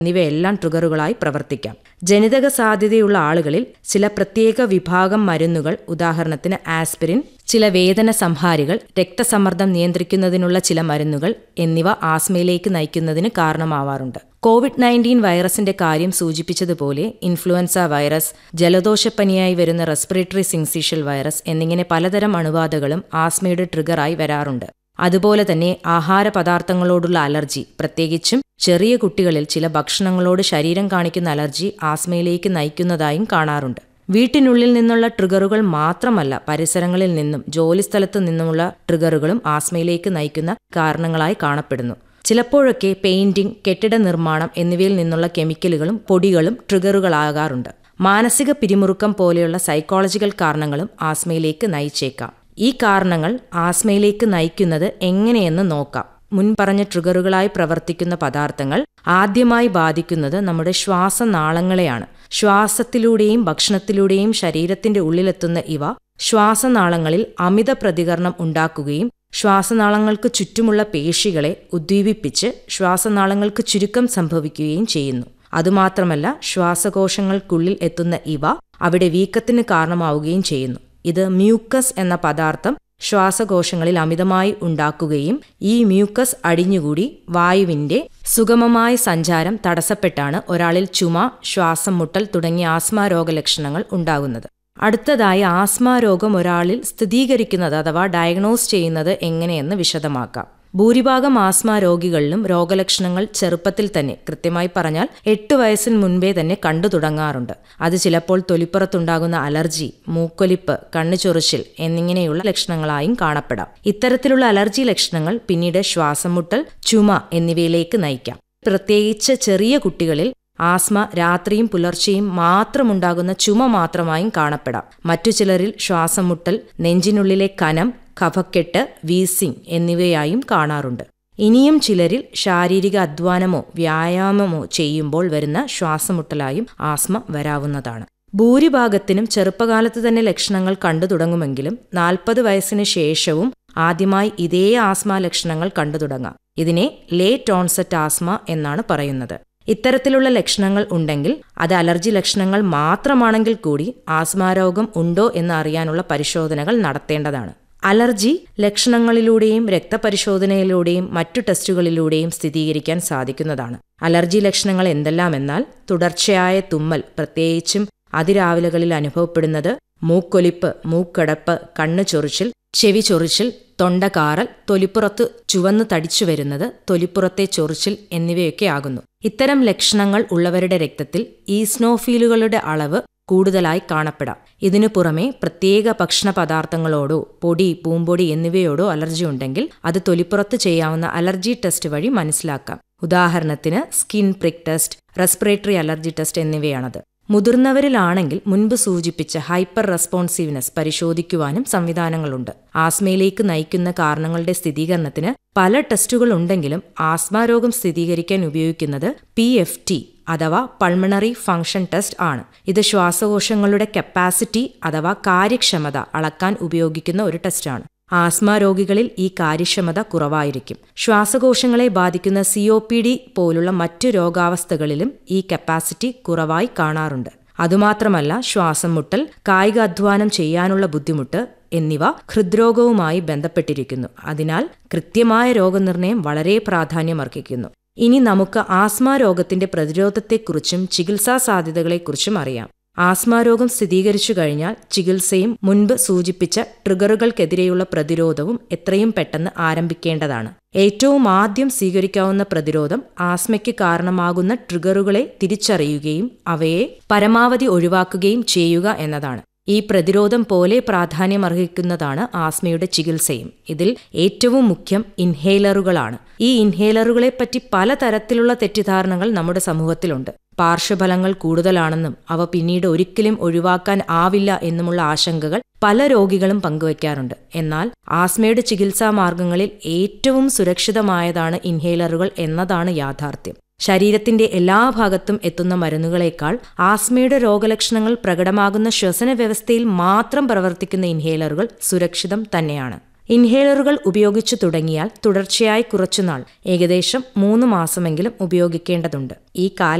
എന്നിവയെല്ലാം ട്രിഗറുകളായി പ്രവർത്തിക്കാം ജനിതക സാധ്യതയുള്ള ആളുകളിൽ ചില പ്രത്യേക വിഭാഗം മരുന്നുകൾ ഉദാഹരണത്തിന് ആസ്പിരിൻ ചില വേദന സംഹാരികൾ രക്തസമ്മർദ്ദം നിയന്ത്രിക്കുന്നതിനുള്ള ചില മരുന്നുകൾ എന്നിവ ആസ്മയിലേക്ക് നയിക്കുന്നതിന് കാരണമാവാറുണ്ട് കോവിഡ് നയൻറ്റീൻ വൈറസിന്റെ കാര്യം സൂചിപ്പിച്ചതുപോലെ ഇൻഫ്ലുവൻസ വൈറസ് ജലദോഷപ്പനിയായി വരുന്ന റെസ്പിറേറ്ററി സിൻസിഷ്യൽ വൈറസ് എന്നിങ്ങനെ പലതരം അണുബാധകളും ആസ്മയുടെ ട്രിഗറായി വരാറുണ്ട് അതുപോലെ തന്നെ ആഹാര പദാർത്ഥങ്ങളോടുള്ള അലർജി പ്രത്യേകിച്ചും ചെറിയ കുട്ടികളിൽ ചില ഭക്ഷണങ്ങളോട് ശരീരം കാണിക്കുന്ന അലർജി ആസ്മയിലേക്ക് നയിക്കുന്നതായും കാണാറുണ്ട് വീട്ടിനുള്ളിൽ നിന്നുള്ള ട്രിഗറുകൾ മാത്രമല്ല പരിസരങ്ങളിൽ നിന്നും ജോലിസ്ഥലത്തു നിന്നുമുള്ള ട്രിഗറുകളും ആസ്മയിലേക്ക് നയിക്കുന്ന കാരണങ്ങളായി കാണപ്പെടുന്നു ചിലപ്പോഴൊക്കെ പെയിന്റിംഗ് കെട്ടിട നിർമ്മാണം എന്നിവയിൽ നിന്നുള്ള കെമിക്കലുകളും പൊടികളും ട്രിഗറുകളാകാറുണ്ട് മാനസിക പിരിമുറുക്കം പോലെയുള്ള സൈക്കോളജിക്കൽ കാരണങ്ങളും ആസ്മയിലേക്ക് നയിച്ചേക്കാം ഈ കാരണങ്ങൾ ആസ്മയിലേക്ക് നയിക്കുന്നത് എങ്ങനെയെന്ന് നോക്കാം മുൻപറഞ്ഞ ട്രിഗറുകളായി പ്രവർത്തിക്കുന്ന പദാർത്ഥങ്ങൾ ആദ്യമായി ബാധിക്കുന്നത് നമ്മുടെ ശ്വാസനാളങ്ങളെയാണ് ശ്വാസത്തിലൂടെയും ഭക്ഷണത്തിലൂടെയും ശരീരത്തിന്റെ ഉള്ളിലെത്തുന്ന ഇവ ശ്വാസനാളങ്ങളിൽ അമിത പ്രതികരണം ഉണ്ടാക്കുകയും ശ്വാസനാളങ്ങൾക്ക് ചുറ്റുമുള്ള പേശികളെ ഉദ്ദീപിപ്പിച്ച് ശ്വാസനാളങ്ങൾക്ക് ചുരുക്കം സംഭവിക്കുകയും ചെയ്യുന്നു അതുമാത്രമല്ല ശ്വാസകോശങ്ങൾക്കുള്ളിൽ എത്തുന്ന ഇവ അവിടെ വീക്കത്തിന് കാരണമാവുകയും ചെയ്യുന്നു ഇത് മ്യൂക്കസ് എന്ന പദാർത്ഥം ശ്വാസകോശങ്ങളിൽ അമിതമായി ഉണ്ടാക്കുകയും ഈ മ്യൂക്കസ് അടിഞ്ഞുകൂടി വായുവിന്റെ സുഗമമായ സഞ്ചാരം തടസ്സപ്പെട്ടാണ് ഒരാളിൽ ചുമ ശ്വാസം മുട്ടൽ തുടങ്ങിയ ആസ്മ രോഗലക്ഷണങ്ങൾ ഉണ്ടാകുന്നത് അടുത്തതായി ആസ്മ രോഗം ഒരാളിൽ സ്ഥിരീകരിക്കുന്നത് അഥവാ ഡയഗ്നോസ് ചെയ്യുന്നത് എങ്ങനെയെന്ന് വിശദമാക്കാം ഭൂരിഭാഗം ആസ്മ രോഗികളിലും രോഗലക്ഷണങ്ങൾ ചെറുപ്പത്തിൽ തന്നെ കൃത്യമായി പറഞ്ഞാൽ എട്ട് വയസ്സിന് മുൻപേ തന്നെ കണ്ടു തുടങ്ങാറുണ്ട് അത് ചിലപ്പോൾ തൊലിപ്പുറത്തുണ്ടാകുന്ന അലർജി മൂക്കൊലിപ്പ് കണ്ണുചൊറിച്ചിൽ എന്നിങ്ങനെയുള്ള ലക്ഷണങ്ങളായും കാണപ്പെടാം ഇത്തരത്തിലുള്ള അലർജി ലക്ഷണങ്ങൾ പിന്നീട് ശ്വാസം മുട്ടൽ ചുമ എന്നിവയിലേക്ക് നയിക്കാം പ്രത്യേകിച്ച് ചെറിയ കുട്ടികളിൽ ആസ്മ രാത്രിയും പുലർച്ചെയും മാത്രമുണ്ടാകുന്ന ചുമ മാത്രമായും കാണപ്പെടാം മറ്റു ചിലരിൽ ശ്വാസം മുട്ടൽ നെഞ്ചിനുള്ളിലെ കനം കഫക്കെട്ട് വീസിംഗ് എന്നിവയായും കാണാറുണ്ട് ഇനിയും ചിലരിൽ ശാരീരിക അധ്വാനമോ വ്യായാമമോ ചെയ്യുമ്പോൾ വരുന്ന ശ്വാസമുട്ടലായും ആസ്മ വരാവുന്നതാണ് ഭൂരിഭാഗത്തിനും ചെറുപ്പകാലത്ത് തന്നെ ലക്ഷണങ്ങൾ കണ്ടു തുടങ്ങുമെങ്കിലും നാൽപ്പത് വയസ്സിന് ശേഷവും ആദ്യമായി ഇതേ ആസ്മ ലക്ഷണങ്ങൾ കണ്ടു തുടങ്ങാം ഇതിനെ ലേറ്റ് ഓൺസെറ്റ് ആസ്മ എന്നാണ് പറയുന്നത് ഇത്തരത്തിലുള്ള ലക്ഷണങ്ങൾ ഉണ്ടെങ്കിൽ അത് അലർജി ലക്ഷണങ്ങൾ മാത്രമാണെങ്കിൽ കൂടി ആസ്മാരോഗം ഉണ്ടോ എന്ന് അറിയാനുള്ള പരിശോധനകൾ നടത്തേണ്ടതാണ് അലർജി ലക്ഷണങ്ങളിലൂടെയും രക്തപരിശോധനയിലൂടെയും മറ്റു ടെസ്റ്റുകളിലൂടെയും സ്ഥിരീകരിക്കാൻ സാധിക്കുന്നതാണ് അലർജി ലക്ഷണങ്ങൾ എന്തെല്ലാമെന്നാൽ തുടർച്ചയായ തുമ്മൽ പ്രത്യേകിച്ചും അതിരാവിലകളിൽ അനുഭവപ്പെടുന്നത് മൂക്കൊലിപ്പ് മൂക്കടപ്പ് കണ്ണു ചൊറിച്ചിൽ ചെവി ചൊറിച്ചിൽ തൊണ്ടകാറൽ തൊലിപ്പുറത്ത് ചുവന്നു തടിച്ചു വരുന്നത് തൊലിപ്പുറത്തെ ചൊറിച്ചിൽ എന്നിവയൊക്കെ ആകുന്നു ഇത്തരം ലക്ഷണങ്ങൾ ഉള്ളവരുടെ രക്തത്തിൽ ഈസ്നോഫീലുകളുടെ അളവ് കൂടുതലായി കാണപ്പെടാം ഇതിനു പുറമെ പ്രത്യേക ഭക്ഷണ പദാർത്ഥങ്ങളോടോ പൊടി പൂമ്പൊടി എന്നിവയോടോ അലർജി ഉണ്ടെങ്കിൽ അത് തൊലിപ്പുറത്ത് ചെയ്യാവുന്ന അലർജി ടെസ്റ്റ് വഴി മനസ്സിലാക്കാം ഉദാഹരണത്തിന് skin prick test respiratory allergy test എന്നിവയാണത് മുതിർന്നവരിലാണെങ്കിൽ മുൻപ് സൂചിപ്പിച്ച ഹൈപ്പർ റെസ്പോൺസീവ്നെസ് പരിശോധിക്കുവാനും സംവിധാനങ്ങളുണ്ട് ആസ്മയിലേക്ക് നയിക്കുന്ന കാരണങ്ങളുടെ സ്ഥിരീകരണത്തിന് പല ടെസ്റ്റുകൾ ഉണ്ടെങ്കിലും ആസ്മ രോഗം സ്ഥിരീകരിക്കാൻ ഉപയോഗിക്കുന്നത് പി എഫ് ടി അഥവാ പൾമണറി ഫംഗ്ഷൻ ടെസ്റ്റ് ആണ് ഇത് ശ്വാസകോശങ്ങളുടെ കപ്പാസിറ്റി അഥവാ കാര്യക്ഷമത അളക്കാൻ ഉപയോഗിക്കുന്ന ഒരു ടെസ്റ്റാണ് ആസ്മ രോഗികളിൽ ഈ കാര്യക്ഷമത കുറവായിരിക്കും ശ്വാസകോശങ്ങളെ ബാധിക്കുന്ന സി ഒ പി ഡി പോലുള്ള മറ്റു രോഗാവസ്ഥകളിലും ഈ കപ്പാസിറ്റി കുറവായി കാണാറുണ്ട് അതുമാത്രമല്ല ശ്വാസം മുട്ടൽ കായിക അധ്വാനം ചെയ്യാനുള്ള ബുദ്ധിമുട്ട് എന്നിവ ഹൃദ്രോഗവുമായി ബന്ധപ്പെട്ടിരിക്കുന്നു അതിനാൽ കൃത്യമായ രോഗനിർണയം വളരെ പ്രാധാന്യമർഹിക്കുന്നു ഇനി നമുക്ക് ആസ്മ രോഗത്തിന്റെ പ്രതിരോധത്തെക്കുറിച്ചും ചികിത്സാ സാധ്യതകളെക്കുറിച്ചും അറിയാം ആസ്മ രോഗം സ്ഥിരീകരിച്ചു കഴിഞ്ഞാൽ ചികിത്സയും മുൻപ് സൂചിപ്പിച്ച ട്രിഗറുകൾക്കെതിരെയുള്ള പ്രതിരോധവും എത്രയും പെട്ടെന്ന് ആരംഭിക്കേണ്ടതാണ് ഏറ്റവും ആദ്യം സ്വീകരിക്കാവുന്ന പ്രതിരോധം ആസ്മയ്ക്ക് കാരണമാകുന്ന ട്രിഗറുകളെ തിരിച്ചറിയുകയും അവയെ പരമാവധി ഒഴിവാക്കുകയും ചെയ്യുക എന്നതാണ് ഈ പ്രതിരോധം പോലെ പ്രാധാന്യമർഹിക്കുന്നതാണ് ആസ്മയുടെ ചികിത്സയും ഇതിൽ ഏറ്റവും മുഖ്യം ഇൻഹേലറുകളാണ് ഈ ഇൻഹേലറുകളെപ്പറ്റി പലതരത്തിലുള്ള തെറ്റിദ്ധാരണകൾ നമ്മുടെ സമൂഹത്തിലുണ്ട് പാർശ്വഫലങ്ങൾ കൂടുതലാണെന്നും അവ പിന്നീട് ഒരിക്കലും ഒഴിവാക്കാൻ ആവില്ല എന്നുമുള്ള ആശങ്കകൾ പല രോഗികളും പങ്കുവയ്ക്കാറുണ്ട് എന്നാൽ ആസ്മയുടെ ചികിത്സാ മാർഗങ്ങളിൽ ഏറ്റവും സുരക്ഷിതമായതാണ് ഇൻഹേലറുകൾ എന്നതാണ് യാഥാർത്ഥ്യം ശരീരത്തിന്റെ എല്ലാ ഭാഗത്തും എത്തുന്ന മരുന്നുകളേക്കാൾ ആസ്മയുടെ രോഗലക്ഷണങ്ങൾ പ്രകടമാകുന്ന ശ്വസന വ്യവസ്ഥയിൽ മാത്രം പ്രവർത്തിക്കുന്ന ഇൻഹേലറുകൾ സുരക്ഷിതം തന്നെയാണ് ഇൻഹേലറുകൾ ഉപയോഗിച്ചു തുടങ്ങിയാൽ തുടർച്ചയായി കുറച്ചുനാൾ ഏകദേശം മൂന്ന് മാസമെങ്കിലും ഉപയോഗിക്കേണ്ടതുണ്ട് ഈ കാല